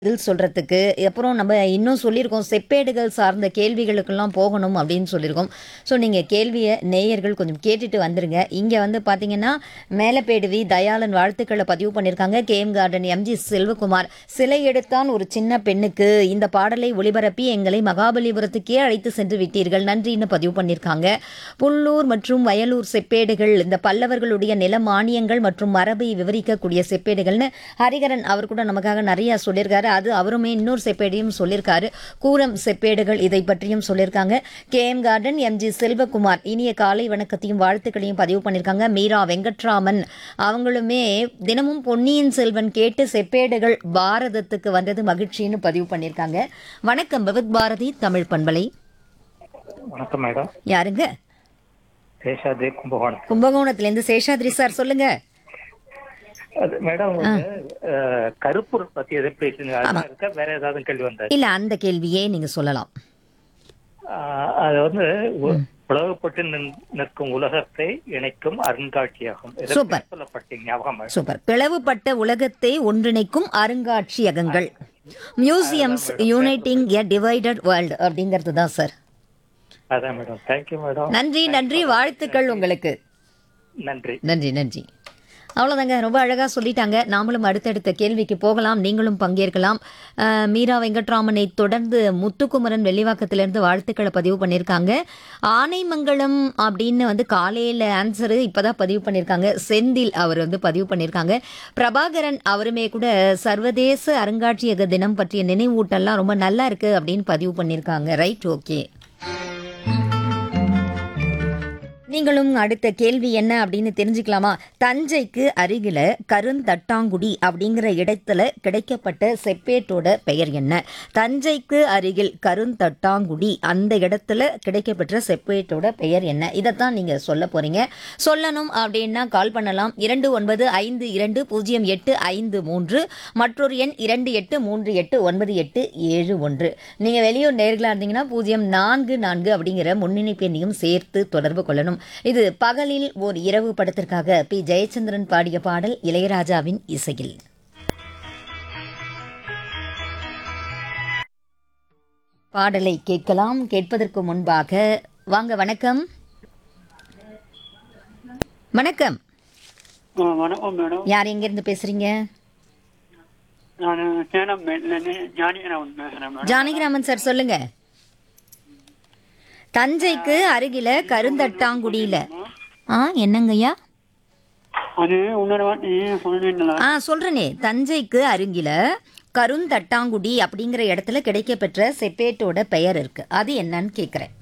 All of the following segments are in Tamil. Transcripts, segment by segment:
பதில் சொல்றதுக்கு அப்புறம் நம்ம இன்னும் சொல்லியிருக்கோம் செப்பேடுகள் சார்ந்த கேள்விகளுக்கெல்லாம் போகணும் அப்படின்னு சொல்லியிருக்கோம் ஸோ நீங்கள் கேள்வியை நேயர்கள் கொஞ்சம் கேட்டுட்டு வந்துருங்க இங்கே வந்து பார்த்தீங்கன்னா மேலப்பேடுவி தயாளன் வாழ்த்துக்களை பதிவு பண்ணியிருக்காங்க கேஎம் கார்டன் எம்ஜி செல்வகுமார் சிலை எடுத்தான் ஒரு சின்ன பெண்ணுக்கு இந்த பாடலை ஒளிபரப்பி எங்களை மகாபலிபுரத்துக்கே அழைத்து சென்று விட்டீர்கள் நன்றின்னு பதிவு பண்ணியிருக்காங்க புல்லூர் மற்றும் வயலூர் செப்பேடுகள் இந்த பல்லவர்களுடைய நில மானியங்கள் மற்றும் மரபை விவரிக்கக்கூடிய செப்பேடுகள்னு ஹரிகரன் அவர் கூட நமக்காக நிறைய சொல்லியிருக்காரு அது அவருமே இன்னொரு செப்பேடையும் சொல்லியிருக்காரு கூரம் செப்பேடுகள் இதை பற்றியும் சொல்லியிருக்காங்க K M garden MG Selvakumar இனிய காலை வணக்கத்தையும் வாழ்த்துக்களையும் பதிவு பண்ணியிருக்காங்க மீரா வெங்கட்ராமன் அவங்களுமே தினமும் பொன்னியின் செல்வன் கேட்டு செப்பேடுகள் பாரதத்துக்கு வந்தது மகிழ்ச்சின்னு பதிவு பண்ணியிருக்காங்க வணக்கம் பகவத் பாரதி தமிழ் பண்பலை வணக்கம் மேடம் யாருங்க சேஷாதே கும்பகோணம் கும்பகோணத்துலேருந்து சேஷாத்ரி சார் சொல்லுங்க அது மேடம் வந்து அஹ், கருப்பூர் பத்தி எதை பேசுங்க அதான் இருக்கா வேற ஏதாவது கேள்வி வந்தாரு இல்ல அந்த கேள்வியே நீங்க சொல்லலாம் அஹ், அது வந்து உ- உலகப்பட்டு நின்- நிற்கும் உலகத்தை இணைக்கும் அருங்காட்சியகம் இதை சூப்பர். சொல்லப்பட்டீங்க ஞாபகம் மேடம். சூப்பர் பிளவுபட்ட உலகத்தை ஒன்றிணைக்கும் அருங்காட்சியகங்கள் museums uniting a divided world அப்படிங்கிறது தான் சார் அதான் மேடம் தேங்க்யூ மேடம் நன்றி நன்றி வாழ்த்துக்கள் உங்களுக்கு நன்றி நன்றி நன்றி அவ்வளோதாங்க ரொம்ப அழகாக சொல்லிட்டாங்க நாமளும் அடுத்தடுத்த கேள்விக்கு போகலாம் நீங்களும் பங்கேற்கலாம் அஹ், மீரா வெங்கட்ராமனை தொடர்ந்து முத்துக்குமரன் வெள்ளிவாக்கத்திலேருந்து வாழ்த்துக்களை பதிவு பண்ணியிருக்காங்க ஆனைமங்கலம் அப்படின்னு வந்து காலையில் ஆன்சரு இப்போ தான் பதிவு பண்ணியிருக்காங்க செந்தில் அவர் வந்து பதிவு பண்ணியிருக்காங்க பிரபாகரன் அவருமே கூட சர்வதேச அருங்காட்சியக தினம் பற்றிய நினைவூட்டெல்லாம் ரொம்ப நல்லா இருக்கு அப்படின்னு பதிவு பண்ணியிருக்காங்க ரைட் ஓகே நீங்களும் அடுத்த கேள்வி என்ன அப்படின்னு தெரிஞ்சுக்கலாமா தஞ்சைக்கு அருகில கருந்தட்டாங்குடி அப்படிங்கிற இடத்துல கிடைக்கப்பட்ட செப்பேட்டோட பெயர் என்ன தஞ்சைக்கு அருகில் கருந்தட்டாங்குடி அந்த இடத்துல கிடைக்கப்பட்ட செப்பேட்டோட பெயர் என்ன இதைத்தான் நீங்க சொல்ல போறீங்க சொல்லணும் அப்படின்னா கால் பண்ணலாம் இரண்டு ஒன்பது ஐந்து இரண்டு பூஜ்ஜியம் எட்டு ஐந்து மூன்று மற்றொரு எண் இரண்டு எட்டு மூன்று எட்டு ஒன்பது எட்டு ஏழு ஒன்று நீங்க வெளியூர் நேர்களா இருந்தீங்கன்னா பூஜ்ஜியம் நான்கு நான்கு அப்படிங்கிற முன்னிணைப்பு எண்ணையும் சேர்த்து தொடர்பு கொள்ளணும் இது பகலில் ஓர் இரவு படத்திற்காக பி ஜெயச்சந்திரன் பாடிய பாடல் இளையராஜாவின் இசையில் பாடலை கேட்கலாம் கேட்பதற்கு முன்பாக வாங்க வணக்கம் வணக்கம் ஆ, வணக்கம் மேடம் யார் எங்கிருந்து பேசுறீங்க நான் சேலம் ஞானிகராமன் பேசுறேன் மேடம் ஜானகிராமன் சார் சொல்லுங்க தஞ்சைக்கு அருகில கருந்தட்டாங்குடியில ஆ என்னங்கய்யா அது இன்னொரு வாட்டி சொன்னீங்களா ஆ சொல்றேனே தஞ்சைக்கு அருகில கருந்தட்டாங்குடி அப்படிங்கிற இடத்துல கிடைக்கப்பெற்ற செப்பேட்டோட பெயர் இருக்கு அது என்னன்னு கேக்குறேன்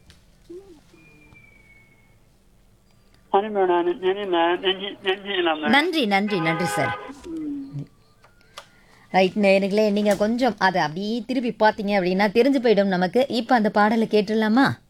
அது மேடம் நெஞ்சில நெஞ்சி நெஞ்சிலாம் மேடம் நன்றி நன்றி நன்றி சார் ரைட் நேர்களே நீங்க கொஞ்சம் அதை அப்படியே திருப்பி பார்த்தீங்க அப்படின்னா தெரிஞ்சு போயிடும் நமக்கு இப்போ அந்த பாடலை கேட்டுடலாமா